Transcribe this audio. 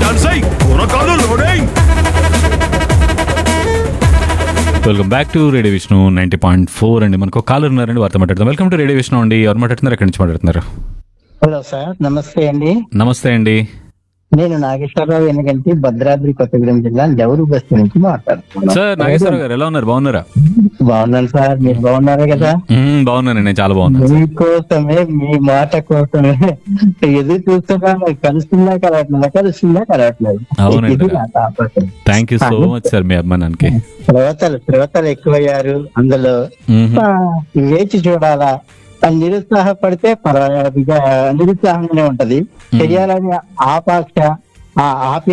అలసై కూరగాయలు లోడై welcome back to radio Vishnu ninety point four అండి మనకు కాలర్ ఉన్నారండి వారితో మాట్లాడతాం వెల్కమ్ టు రేడియో విష్ణు అండి ఎవరు మాట్లాడుతున్నారు ఎక్కడి నుంచి మాట్లాడుతున్నారు హలో సార్ నమస్తే అండి నమస్తే అండి నేను నాగేశ్వరరావు ఎందుకంటే భద్రాద్రి కొత్తగూడెం జిల్లా జవరు బస్తీ నుంచి మాట్లాడుతున్నాను సార్ నాగేశ్వరరావు గారు ఎలా ఉన్నారు బాగున్నారా బాగున్నాను సార్ మీరు బాగున్నారా కదా మ్మ్, బాగున్నానండి నేను చాలా బాగున్నాను మీకోసమే మీ మాట కోసమే ఎదురు చూస్తున్నా కలుస్తుందా కలవట్లేదు కలుస్తుందా కలవట్లేదు అవునండి. ఇది నా తాపత్రయం. Thank you so much sir మీ అభిమానానికి శ్రోతలు శ్రోతలు ఎక్కువయ్యారు అందులో మ్మ్. ఆ, వేచి చూడాలా ఆ నిరుత్సాహపడితే పర్వాలేదు నిరుత్సాహంగానే ఉంటది చెయ్యాలని ఆపాక్ష ఆ ఆపి